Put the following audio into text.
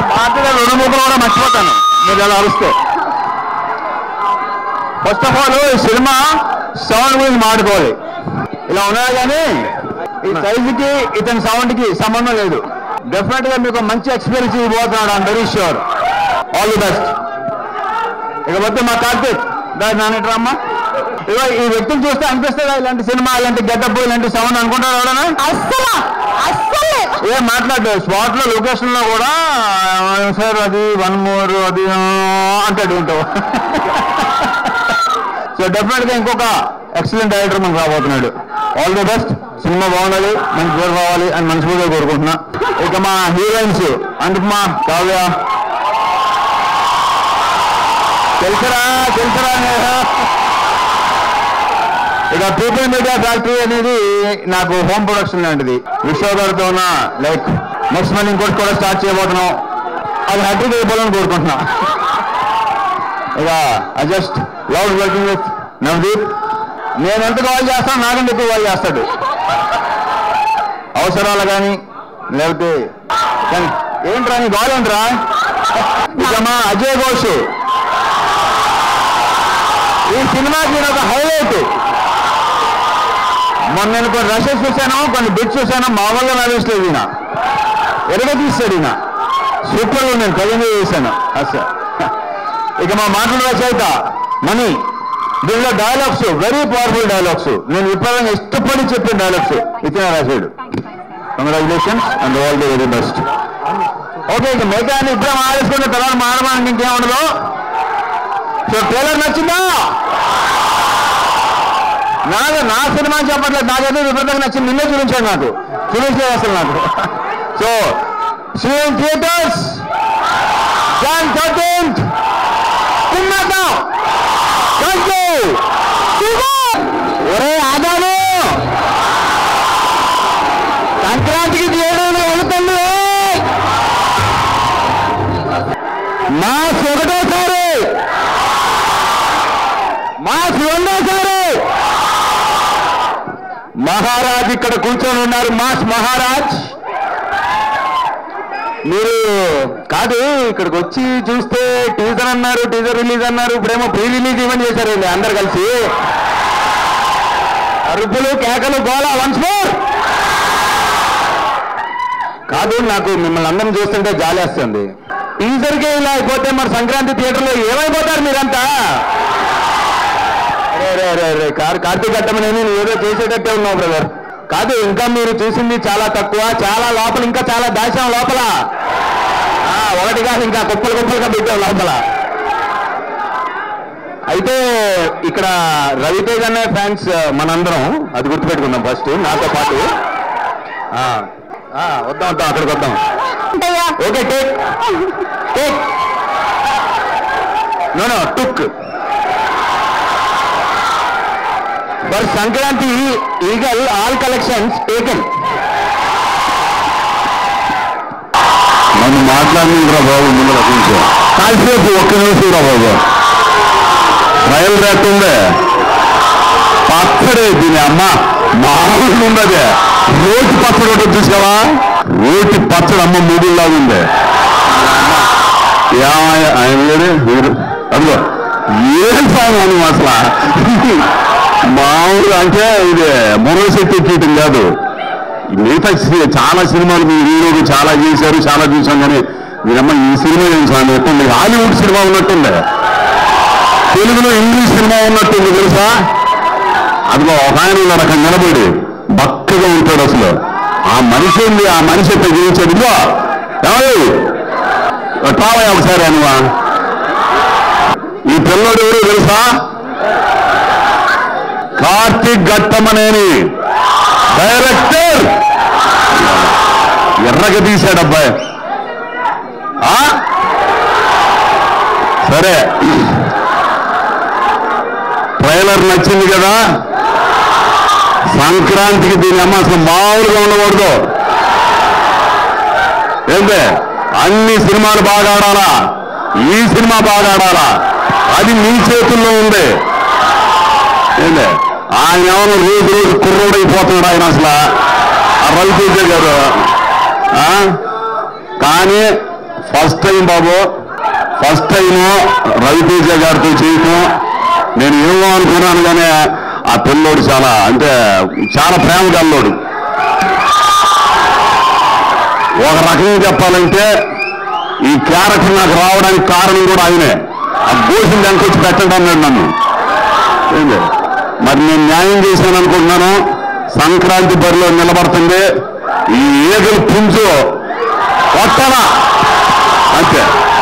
పాటగా రెండు ముక్కలు కూడా మర్చిపోతాను మీరు అలా అరుస్తే ఫస్ట్ ఆఫ్ ఆల్ ఈ సినిమా సౌండ్ గురించి మాట్లాడుకోవాలి ఇలా ఉన్నారు కానీ ఈ సైజుకి ఇతని సౌండ్ కి సంబంధం లేదు డెఫినెట్ గా మీకు మంచి ఎక్స్పీరియన్స్ ఇవ్వబోతున్నాడు I'm very sure all the best ఇకపోతే మా కార్తీక్ దాని నాన్నట్రమ్మ ఇగో ఈ వ్యక్తిని చూస్తే అనిపిస్తుందా ఇలాంటి సినిమా ఇలాంటి గెటప్ ఇలాంటి సౌండ్ అనుకుంటారు ఎవడనా అస్సలు అస్సలు ఏం మాట్లాడు స్పాట్ లో లొకేషన్ లో కూడా "ఆ, సార్ అది వన్ మోర్ అది ఆ" అంటాడు ఉంటావు సో డెఫినెట్ గా ఇంకొక ఎక్సలెంట్ డైరెక్టర్ మనకు రాబోతున్నాడు ఆల్ ది బెస్ట్ సినిమా బాగుండాలి మంచి పేరు రావాలి అని మనస్ఫూర్తిగా కోరుకుంటున్నా ఇక మా హీరోయిన్స్ అనుపమా కావ్య తెలుసరా తెలుసరా నేహ? ఇక పీపుల్ మీడియా ఫ్యాక్టరీ అనేది నాకు హోమ్ ప్రొడక్షన్ లాంటిది విశ్వగారితో ఉన్న లైక్ నెక్స్ట్ మంత్ ఇంకోటి కూడా స్టార్ట్ చేయబోతున్నాం అది హ్యాపీగా అయిపోవాలని కోరుకుంటున్నా ఇక I just love working with Navdeep నేను ఎంత కాల్ చేస్తాను నాకంటే ఎక్కువ కాల్ చేస్తాడు అవసరాలు కానీ లేకపోతే కానీ ఏంట్రా నీ కాల్ ఏంట్రా ఇక మా అజయ్ ఘోష్ ఈ సినిమాకి నేను ఒక హైలైట్ మొన్న నేను కొన్ని రషెస్ చూశాను కొన్ని బిట్స్ చూశాను మామూలుగా నడిస్తలేదు ఈయన ఎరగ తీస్తాడు ఈయన సూపర్ నేను ప్రజెంట్ చేశాను అసలు ఇక మా మాటల రచయిత మనీ దీనిలో డైలాగ్స్ వెరీ పవర్ఫుల్ డైలాగ్స్ నేను విపరీతంగా ఇష్టపడి చెప్పిన డైలాగ్స్ ఇతనే రాశాడు congratulations and all the very best okay ఇక మిగతా ఇద్దరం ఆడేసుకుంటే తర్వాత మాడడానికి ఇంకేం ఉండదు సో ట్రైలర్ నచ్చిందా నాకు నా సినిమా అని చెప్పట్లేదు నాకైతే విపరీతంగా నచ్చింది నిన్నే చూపించాడు నాకు చూపించలేదు అసలు నాకు so see in theatres Jan thirteenth కుమ్మేద్దాం థ్యాంక్ యూ ఒరే ఆదాము సంక్రాంతికి చేయడం వెళుతుంది మాస్ ఒకటోసారి మాస్ రెండోసారి మహారాజ్ ఇక్కడ కూర్చొని ఉన్నారు మాస్ మహారాజ్ మీరు కాదు ఇక్కడికి వచ్చి చూస్తే టీజర్ అన్నారు టీజర్ రిలీజ్ అన్నారు ఇప్పుడేమో ప్రీ రిలీజ్ ఈవెంట్ చేశారండి అందరు కలిసి అరుపులు కేకలు గోళ వన్స్ మోర్ కాదు నాకు మిమ్మల్ని అందరం చూస్తుంటే జాలేస్తుంది టీజర్కే ఇలా అయిపోతే మరి సంక్రాంతి థియేటర్లో ఏమైపోతారు మీరంతా రే రే రే రే కార్ కార్తీక్ అట్టమని నేను ఏదో చేసేటట్టే ఉన్నావు బ్రదర్ కాదు ఇంకా మీరు చూసింది చాలా తక్కువ చాలా లోపల ఇంకా చాలా దాచాం లోపల ఆ, ఒకటి కాదు ఇంకా కుప్పలు కుప్పలుగా పెట్టాం లోపల అయితే ఇక్కడ రవితేజ అనే ఫ్యాన్స్ మనందరం అది గుర్తుపెట్టుకుందాం ఫస్ట్ నాతో పాటు ఆ, ఆ, వద్దాం వద్దాం అక్కడికి వద్దాం ఉంటాయా okay take take no no took for Sankranti eagle all collections taken నన్ను మాట్లాడినరా బాబు ముందు రచించా కాసేపు ఒక్క నిమిషం రా బాబు రైలు రేటుందే పచ్చడే దీని అమ్మ మామూలు ఉండదే రోటి పచ్చడి ఒకటి చూసావా రోటి పచ్చడి అమ్మ మూడులాగా ఉంది ఏమయ్య ఆయన లేడు వీడు అదిగో ఏం సామాను అసలు మామూలుగా అంటే ఇది మురశక్తి ఎక్కేయటం కాదు మిగతా సి- చాలా సినిమాలు మీ హీరోలు చాలా చేశారు చాలా చూసాం కానీ మీరమ్మ ఈ సినిమా ఏం స్వామి ఎట్టుంది హాలీవుడ్ సినిమా ఉన్నట్టుంది తెలుగులో ఇంగ్లీష్ సినిమా ఉన్నట్టుంది తెలుసా అదిగో ఒక ఆయన ఉన్నాడు అక్కడ నిలబడి బక్కగా ఉంటాడు అసలు ఆ మనిషి ఉంది ఆ మనిషి ఎట్లా జీవించాడు ఇదిగో ఏమయ్య టావయ్య ఒకసారి అనువా ఈ పిల్లోడు ఎవరు తెలుసా కార్తీక్ ఘట్టమనేని డైరెక్టర్ ఎర్రగా తీశాడు అబ్బాయి ఆ? సరే ట్రైలర్ నచ్చింది కదా సంక్రాంతికి దీని అమ్మ అసలు మామూలుగా ఉండకూడదు ఏంటే అన్ని సినిమాలు బాగా ఆడాలా ఈ సినిమా బాగా ఆడాలా అది మీ చేతుల్లో ఉంది ఏంటే ఆయన ఎవరు రోజు రోజు కుర్రోడైపోతున్నాడు ఆయన అసలు ఆ రవితేజ గారు ఆ? కానీ ఫస్ట్ టైం బాబు ఫస్ట్ టైం రవితేజ గారితో చేయటం నేను ఏమో అనుకున్నాను కానీ ఆ పిల్లోడు చాలా అంటే చాలా ప్రేమ గల్లోడు ఒక రకంగా చెప్పాలంటే ఈ క్యారెక్టర్ నాకు రావడానికి కారణం కూడా ఆయనే ఆ గోసిన దానికి వచ్చి పెట్టండి అన్నాడు నన్ను ఏంది? మరి నేను న్యాయం చేశాను అనుకుంటున్నాను సంక్రాంతి బరిలో నిలబడుతుంది ఈ ఏగలు పుంజు కొట్టడా అంతే